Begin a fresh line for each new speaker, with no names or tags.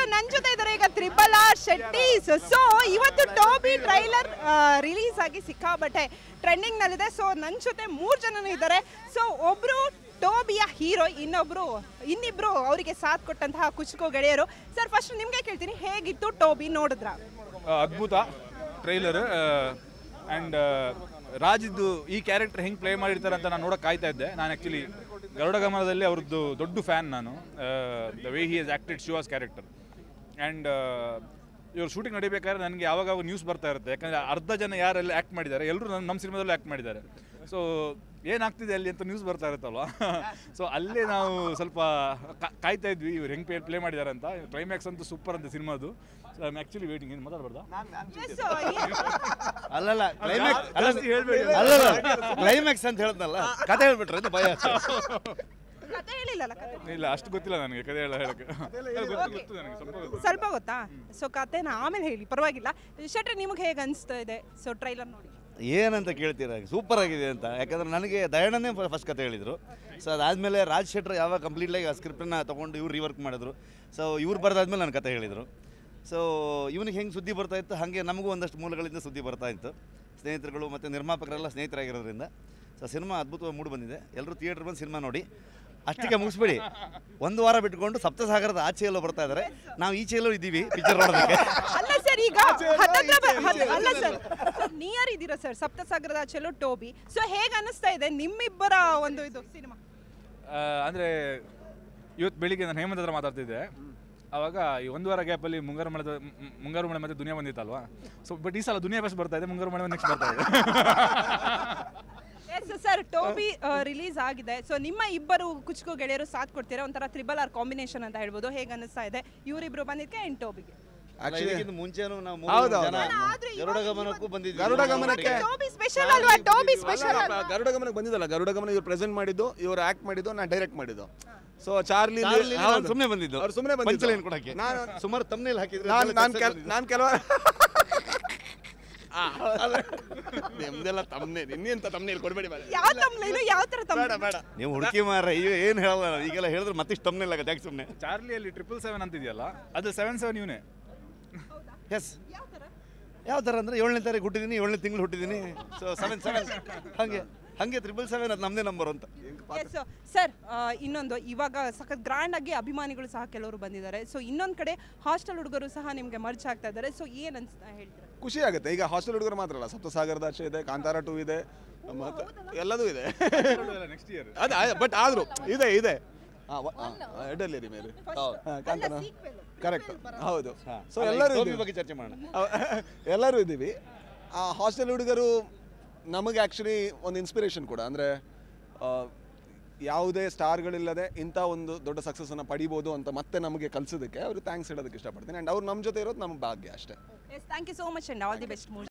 ನನ್ನ ಜೊತೆ ಇದ್ದಾರೆ ಈಗ ತ್ರಿಬಲ್ ಆರ್ ಶೆಟ್ಟಿ ಸೊ ಇವತ್ತು ಟೋಬಿ ಟ್ರೈಲರ್ ರಿಲೀಸ್ ಆಗಿ ಸಿಕ್ಕಾಬಟ್ಟೆ ಟ್ರೆಂಡಿಂಗ್ ನಲ್ಲಿದೆ ಸೊ ನನ್ನ ಜೊತೆ ಮೂರು ಜನನು ಇದ್ದಾರೆ ಸೊ ಒಬ್ರು ಟೋಬಿಯ ಹೀರೋ ಇನ್ನೊಬ್ರು ಇನ್ನಿಬ್ರು ಅವರಿಗೆ ಸಾಥ್ ಕೊಟ್ಟಂತಹ ಕುಚುಕೋ ಗೆಳೆಯರು ಸರ್ ಫಸ್ಟ್ ನಿಮ್ಗೆ ಕೇಳ್ತೀನಿ ಹೇಗಿತ್ತು ಟೋಬಿ ನೋಡಿದ್ರ
ಆ, ಅದ್ಭುತ ಟ್ರೈಲರ್ ಆ್ಯಂಡ್ ರಾಜಿದ್ದು ಈ ಕ್ಯಾರೆಕ್ಟರ್ ಹೆಂಗೆ ಪ್ಲೇ ಮಾಡಿರ್ತಾರೆ ಅಂತ ನಾನು ನೋಡೋಕೆ ಕಾಯ್ತಾ ಇದ್ದೆ ನಾನು ಆ್ಯಕ್ಚುಲಿ ಗರುಡ ಗಮನದಲ್ಲಿ ಅವ್ರದ್ದು ದೊಡ್ಡ ಫ್ಯಾನ್ ನಾನು the way he has acted Shiva's character and ಇವ್ರು ಶೂಟಿಂಗ್ ನಡಿಬೇಕಾದ್ರೆ ನನಗೆ ಯಾವಾಗ ನ್ಯೂಸ್ ಬರ್ತಾ ಇರುತ್ತೆ ಯಾಕಂದರೆ ಅರ್ಧ ಜನ ಯಾರೆಲ್ಲ ಆ್ಯಕ್ಟ್ ಮಾಡಿದ್ದಾರೆ ಎಲ್ಲರೂ ನನ್ನ ನಮ್ಮ ಸಿನಿಮಾದಲ್ಲೂ ಆ್ಯಕ್ಟ್ ಮಾಡಿದ್ದಾರೆ ಸೊ ಏನಾಗ್ತಿದೆ ಅಲ್ಲಿ ಅಂತ ನ್ಯೂಸ್ ಬರ್ತಾ ಇರುತ್ತಲ್ವ ಸೊ ಅಲ್ಲೇ ನಾವು ಸ್ವಲ್ಪ ಕಾ- ಕಾಯ್ತಾ ಇದ್ವಿ ಇವ್ರು ಹೆಂಗೆ ಪ್ಲೇ ಮಾಡಿದ್ದಾರೆ ಅಂತ ಕ್ಲೈಮ್ಯಾಕ್ಸ್ ಅಂತೂ ಸೂಪರ್ ಅಂತ ಸಿನಿಮಾದು ಸೊ ಐ ಆ್ಯಕ್ಚುಲಿ ವೇಟಿಂಗ್ ಏನು ಮಾತಾಡ್ಬಾರ್ದಾ
ಅಲ್ಲಲ್ಲ ಕ್ಲೈಮ್ಯಾಕ್ಸ್ ಅಲ್ಲ
ಜಾಸ್ತಿ ಹೇಳ್ಬೇಡಿ.
ಅಲ್ಲಲ್ಲ ಕ್ಲೈಮ್ಯಾಕ್ಸ್ ಅಂತ ಹೇಳ್ದಲ್ಲ ಕತೆ ಹೇಳ್ಬಿಟ್ರೆ ಅಂತ ಭಯ ಆಗ್ತದೆ.
ಕತೆ ಹೇಳಿಲ್ಲಲ್ಲ ಕತೆ
ಇಲ್ಲ ಅಷ್ಟು ಗೊತ್ತಿಲ್ಲ ನನಗೆ ಕತೆ ಎಲ್ಲ ಹೇಳಕ್ಕೆ ಗೊತ್ತು ಗೊತ್ತು ನನಗೆ ಸ್ವಲ್ಪ ಗೊತ್ತು
ಸ್ವಲ್ಪ ಗೊತ್ತಾ ಸೊ ಕತೆನ ಆಮೇಲೆ ಹೇಳಿ ಪರವಾಗಿಲ್ಲ ಶೆಟ್ರಿ ನಿಮಗೆ ಹೇಗೆ ಅನಿಸ್ತಾ ಇದೆ ಸೊ ಟ್ರೈಲರ್ ನೋಡಿ
ಏನಂತ ಕೇಳ್ತೀರಾ ಸೂಪರ್ ಆಗಿದೆ ಅಂತ ಯಾಕಂದ್ರೆ ನನಗೆ ದಯಾನಂದೇ ಫಸ್ಟ್ ಕತೆ ಹೇಳಿದರು ಸೊ ಅದಾದಮೇಲೆ ರಾಜ್ ಶೆಟ್ರ್ ಯಾವಾಗ ಕಂಪ್ಲೀಟ್ಲಾಗಿ ಆ ಸ್ಕ್ರಿಪ್ಟನ್ನು ತೊಗೊಂಡು ಇವ್ರು ರಿವರ್ಕ್ ಮಾಡಿದ್ರು ಸೊ ಇವ್ರು ಬರೆದಾದ್ಮೇಲೆ ನನ್ನ ಕತೆ ಹೇಳಿದರು ಸೊ ಇವನಿಗೆ ಹೆಂಗೆ ಸುದ್ದಿ ಬರ್ತಾ ಇತ್ತು ಹಾಗೆ ನಮಗೂ ಒಂದಷ್ಟು ಮೂಲಗಳಿಂದ ಸುದ್ದಿ ಬರ್ತಾ ಇತ್ತು ಸ್ನೇಹಿತರುಗಳು ಮತ್ತು ನಿರ್ಮಾಪಕರೆಲ್ಲ ಸ್ನೇಹಿತರಾಗಿರೋದ್ರಿಂದ ಸೊ ಸಿನಿಮಾ ಅದ್ಭುತವಾಗಿ ಮೂಡಿ ಬಂದಿದೆ ಎಲ್ಲರೂ ಥಿಯೇಟ್ರ್ ಬಂದು ಸಿನಿಮಾ ನೋಡಿ ಅಷ್ಟಕ್ಕೆ ಮುಗಿಸ್ಬೇಡಿ ಒಂದು ವಾರ ಬಿಟ್ಕೊಂಡು ಸಪ್ತಸಾಗರದ ಆಚೆ ಎಲ್ಲೋ ಬರ್ತಾ ಇದ್ದಾರೆ ನಾವು ಈಚೆ ಎಲ್ಲೋ ಇದ್ದೀವಿ ಪಿಕ್ಚರ್ ನೋಡೋದಕ್ಕೆ
ಅಲ್ಲ ಸರ್ ಈಗ ಹತ್ತತ್ರ ಬ- ಹತ್- ಅಲ್ಲ ಸರ್ ನಿಯರ್ ಇದ್ದೀರಾ ಸರ್ ಸಪ್ತಸಾಗರದ ಚೆಲೋ ಟೋಬಿ ಸೊ ಹೇಗೆ ಅನಿಸ್ತಾ ಇದೆ ನಿಮ್ಮಿಬ್ಬರ ಒಂದು ಇದು ಸಿನಿಮಾ
ಆ, ಅಂದ್ರೆ ಇವತ್ತು ಬೆಳಿಗ್ಗೆ ನಾನು ಹೇಮಂತ್ ಹತ್ರ ಮಾತಾಡ್ತಿದ್ದೆ ಅವಾಗ ಈ ಒಂದು ವಾರ ಗ್ಯಾಪಲ್ಲಿ ಮುಂಗಾರು ಮಳೆ ಮುಂಗಾರು ಮಳೆ ಮತ್ತೆ ದುನಿಯಾ ಬಂದಿತ್ತಲ್ವಾ ಸೊ ಬಟ್ ಈ ಸಲ ದುನಿಯಾ ಫಸ್ಟ್ ಬರ್ತಾ ಇದೆ ಮುಂಗಾರು ಮಳೆ ನೆಕ್ಸ್ಟ್ ಬರ್ತಾ ಇದೆ
ಎಸ್ ಸರ್ ಟೋಬಿ ರಿಲೀಸ್ ಆಗಿದೆ ಸೊ ನಿಮ್ಮ ಇಬ್ಬರು ಕುಚುಕು ಗೆಳೆಯರು ಸಾಥ್ ಕೊಡ್ತೀರಾ ಒಂಥರ ತ್ರಿಬಲ್ ಆರ್ ಕಾಂಬಿನೇಷನ್ ಅಂತ ಹೇಳ್ಬೋದು ಹೇಗೆ ಅನಿಸ್ತಾ ಇದೆ ಇವರಿಬ್ರು ಬಂದಿದ್ದಕ್ಕೆ ಅಂಡ್ ಟೋಬಿಗೆ
ಇದಕ್ಕಿಂತ ಮುಂಚೆನೂ ನಾವು ಮೂರು
ಹೌದು,
ಜನ
ಆದ್ರೆ
ಗರುಡ ಗಮನಕ್ಕೂ ಬಂದಿದ್ವಿ
ಗರುಡ ಗಮನಕ್ಕೆ
ಟೋಬಿ ಸ್ಪೆಷಲ್ ಅಲ್ವಾ ಟೋಬಿ ಸ್ಪೆಷಲ್
ಅಲ್ಲ, ಗರುಡ ಗಮನಕ್ಕೆ ಬಂದಿದ್ದಲ್ಲ ಗರುಡ ಗಮನ ಇವ್ರು ಪ್ರೆಸೆಂಟ್ ಮಾಡಿದ್ದು ಇವ್ರು ಆಕ್ಟ್ ಮಾಡಿದ್ದು ನಾನು ಡೈರೆಕ್ಟ್ ಮಾಡಿದ್ದು ಸೊ ಚಾರ್ಲಿ
ಚಾರ್ಲಿ ನಾನು ಸುಮ್ನೆ ಬಂದಿದ್ದು
ಅವ್ರು ಸುಮ್ಮನೆ ಬಂದಿದ್ದು
ಪಂಚಲೈನ್ ಕೊಡಕ್ಕೆ
ನಾನು
ಸುಮಾರು ತಮ್ಮನೇಲಿ ಹಾಕಿದ್ರೆ
ನಾನು ನಾನು ಕೆಲ್ ನಾನು ಕೆಲವರು ನಿಮ್ದೆಲ್ಲ ತಮ್ಮನೆ ನಿನ್ನೆಂತ ತಮ್ಮನೇಲಿ ಕೊಡಬೇಡಿ ಬೇಡ
ಯಾವ ತಮ್ಲೇನು ಯಾವ ತರ ತಮ್ಮ
ಬೇಡ ಬೇಡ
ನೀವು ಹುಡುಕಿ ಮಾರ ಅಯ್ಯೋ ಏನು ಹೇಳಲ್ಲ ಈಗೆಲ್ಲ ಹೇಳಿದ್ರೆ ಮತ್ತಿಷ್ಟು ತಮ್ಮನೇಲಿ ಆಗತ್ತೆ ಯಾಕೆ ಸುಮ್ಮನೆ
ಚಾರ್ಲಿಯಲ್ಲಿ ಟ್ರಿಪಲ್ ಸೆವೆನ್ ಅಂತ ಇದೆಯಲ್ಲ ಅದು ಸೆವೆನ್ ಸೆವೆನ್ ಇವನೇ
ಎಸ್ ಯಾವ ಥರ ಅಂದರೆ ಏಳನೇ ತಾರೀಕು ಹುಟ್ಟಿದ್ದೀನಿ ಏಳನೇ ತಿಂಗಳು ಹುಟ್ಟಿದ್ದೀನಿ ಸೊ ಸೆವೆನ್ ಸೆವೆನ್ ಹಾಗೆ ಹಾಗೆ ತ್ರಿಬಲ್ ಸೆವೆನ್ ಅದು ನಮ್ಮದೇ ನಂಬರ್ ಅಂತ
ಎಸ್ ಸರ್ ಇನ್ನೊಂದು ಇವಾಗ ಸಖತ್ ಗ್ರ್ಯಾಂಡ್ ಆಗಿ ಅಭಿಮಾನಿಗಳು ಸಹ ಕೆಲವರು ಬಂದಿದ್ದಾರೆ ಸೊ ಇನ್ನೊಂದು ಕಡೆ ಹಾಸ್ಟೆಲ್ ಹುಡುಗರು ಸಹ ನಿಮಗೆ ಮರ್ಚ್ ಆಗ್ತಾ ಇದ್ದಾರೆ ಸೊ ಏನ್ ಅನ್ಸ್ತಾ ಹೇಳ್ತೀರಾ
ಖುಷಿ ಆಗುತ್ತೆ ಈಗ ಹಾಸ್ಟೆಲ್ ಹುಡುಗರು ಮಾತ್ರ ಅಲ್ಲ ಸಪ್ತಸಾಗರದ ಆಚೆ ಇದೆ ಕಾಂತಾರ ಟೂ ಇದೆ ಮತ್ತೆ ಎಲ್ಲದೂ ಇದೆ
ನೆಕ್ಸ್ಟ್ ಇಯರ್
ಅದೇ ಬಟ್ ಆದ್ರೂ ಇದೆ ಇದೆ ಎಡಲ್ಲಿ ರೀ ಮೇರೆ ಕಾಂತಾರ ಕರೆಕ್ಟ್ ಹೌದು ಸೊ ಎಲ್ಲರೂ
ಟೋಪಿ
ಇದ್ದೀವಿ.
ಬಗ್ಗೆ ಚರ್ಚೆ ಮಾಡೋಣ
ಅವ್- ಎಲ್ಲರೂ ಇದ್ದೀವಿ ಆ ಹಾಸ್ಟೆಲ್ ಹುಡುಗರು ನಮಗೆ ಆ್ಯಕ್ಚುಲಿ ಒಂದು ಇನ್ಸ್ಪಿರೇಷನ್ ಕೂಡ ಅಂದರೆ ಯಾವುದೇ ಸ್ಟಾರ್ಗಳಿಲ್ಲದೆ ಇಂಥ ಒಂದು ದೊಡ್ಡ ಸಕ್ಸಸ್ಸನ್ನು ಪಡಿಬೋದು ಅಂತ ಮತ್ತೆ ನಮಗೆ ಕಲಿಸೋದಕ್ಕೆ ಅವರು ಥ್ಯಾಂಕ್ಸ್ ಹೇಳೋದಕ್ಕೆ ಇಷ್ಟಪಡ್ತೀನಿ ಆ್ಯಂಡ್ ಅವ್ರು ನಮ್ಮ ಜೊತೆ ಇರೋದು ನಮ್ಮ ಭಾಗ್ಯ ಅಷ್ಟೇ
yes thank you so much and all the best